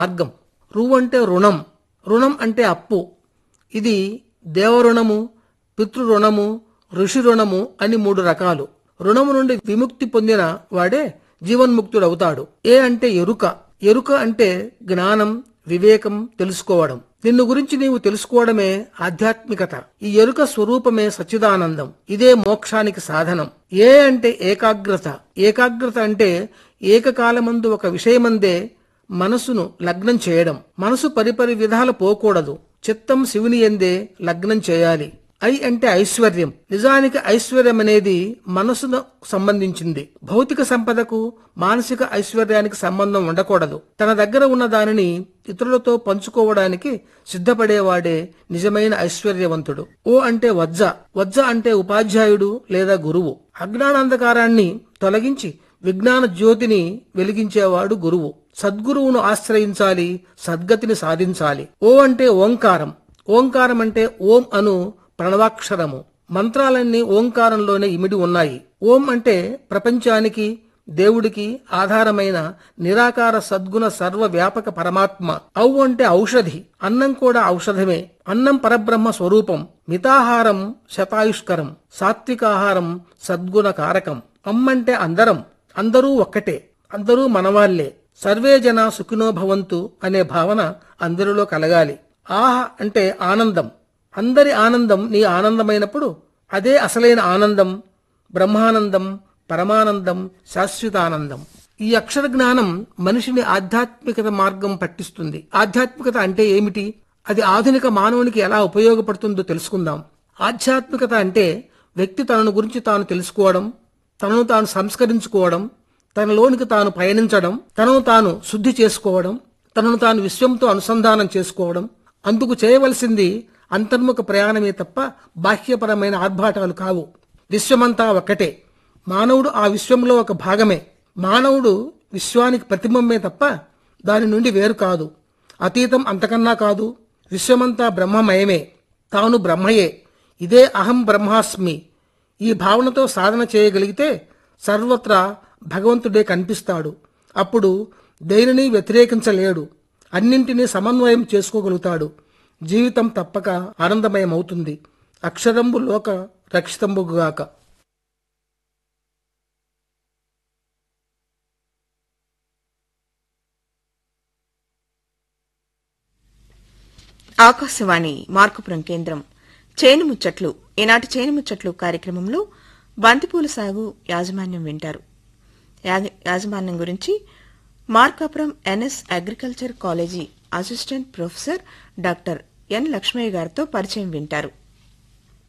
మార్గం రు అంటే రుణం రుణం అంటే అప్పు ఇది దేవరుణము పితృ రుణము ఋషి రుణము అని మూడు రకాలు రుణము నుండి విముక్తి పొందిన వాడే జీవన్ముక్తుడవుతాడు ఏ అంటే ఎరుక ఎరుక అంటే జ్ఞానం వివేకం తెలుసుకోవడం నిన్ను గురించి నీవు తెలుసుకోవడమే ఆధ్యాత్మికత ఈ ఎరుక స్వరూపమే సచ్చిదానందం ఇదే మోక్షానికి సాధనం ఏ అంటే ఏకాగ్రత ఏకాగ్రత అంటే ఏకకాలమందు ఒక విషయమందే మనసును లగ్నం చేయడం మనసు పరిపరి విధాల పోకూడదు చిత్తం శివుని ఎందే లగ్నం చేయాలి ఐ అంటే ఐశ్వర్యం నిజానికి ఐశ్వర్యం అనేది మనసును సంబంధించింది భౌతిక సంపదకు మానసిక ఐశ్వర్యానికి సంబంధం ఉండకూడదు తన దగ్గర ఉన్న దానిని ఇతరులతో పంచుకోవడానికి సిద్ధపడేవాడే నిజమైన ఐశ్వర్యవంతుడు ఓ అంటే వజ్జ వజ్జ అంటే ఉపాధ్యాయుడు లేదా గురువు అజ్ఞానాంధకారాన్ని తొలగించి విజ్ఞాన జ్యోతిని వెలిగించేవాడు గురువు సద్గురువును ఆశ్రయించాలి సద్గతిని సాధించాలి ఓ అంటే ఓంకారం ఓంకారం అంటే ఓం అను ప్రణవాక్షరము మంత్రాలన్నీ ఓంకారంలోనే ఇమిడి ఉన్నాయి ఓం అంటే ప్రపంచానికి దేవుడికి ఆధారమైన నిరాకార సద్గుణ సర్వ వ్యాపక పరమాత్మ ఔ అంటే ఔషధి అన్నం కూడా ఔషధమే అన్నం పరబ్రహ్మ స్వరూపం మితాహారం శతాయుష్కరం సాత్వికాహారం సద్గుణ కారకం అమ్మంటే అందరం అందరూ ఒక్కటే అందరూ మనవాళ్లే సర్వే జన సుఖినో భవంతు అనే భావన అందరిలో కలగాలి ఆహ అంటే ఆనందం అందరి ఆనందం నీ ఆనందమైనప్పుడు అదే అసలైన ఆనందం బ్రహ్మానందం పరమానందం శాశ్వతానందం ఈ అక్షర జ్ఞానం మనిషిని ఆధ్యాత్మికత మార్గం పట్టిస్తుంది ఆధ్యాత్మికత అంటే ఏమిటి అది ఆధునిక మానవునికి ఎలా ఉపయోగపడుతుందో తెలుసుకుందాం ఆధ్యాత్మికత అంటే వ్యక్తి తనను గురించి తాను తెలుసుకోవడం తనను తాను సంస్కరించుకోవడం తనలోనికి తాను పయనించడం తనను తాను శుద్ధి చేసుకోవడం తనను తాను విశ్వంతో అనుసంధానం చేసుకోవడం అందుకు చేయవలసింది అంతర్ముఖ ప్రయాణమే తప్ప బాహ్యపరమైన ఆర్భాటాలు కావు విశ్వమంతా ఒక్కటే మానవుడు ఆ విశ్వంలో ఒక భాగమే మానవుడు విశ్వానికి ప్రతిబింబమే తప్ప దాని నుండి వేరు కాదు అతీతం అంతకన్నా కాదు విశ్వమంతా బ్రహ్మమయమే తాను బ్రహ్మయే ఇదే అహం బ్రహ్మాస్మి ఈ భావనతో సాధన చేయగలిగితే సర్వత్రా భగవంతుడే కనిపిస్తాడు అప్పుడు దేనిని వ్యతిరేకించలేడు అన్నింటినీ సమన్వయం చేసుకోగలుగుతాడు జీవితం తప్పక ఆనందమయమవుతుంది అక్షరంబు లోక రక్షితంబుగాక ఆకాశవాణి మార్కుపురం కేంద్రం చేను ముచ్చట్లు ఈనాటి చేను ముచ్చట్లు కార్యక్రమంలో బంతిపూల సాగు యాజమాన్యం వింటారు యా- యాజమాన్యం గురించి Markapuram NS agriculture college assistant professor doctor N Lakshmaiah గారితో పరిచయం వింటారు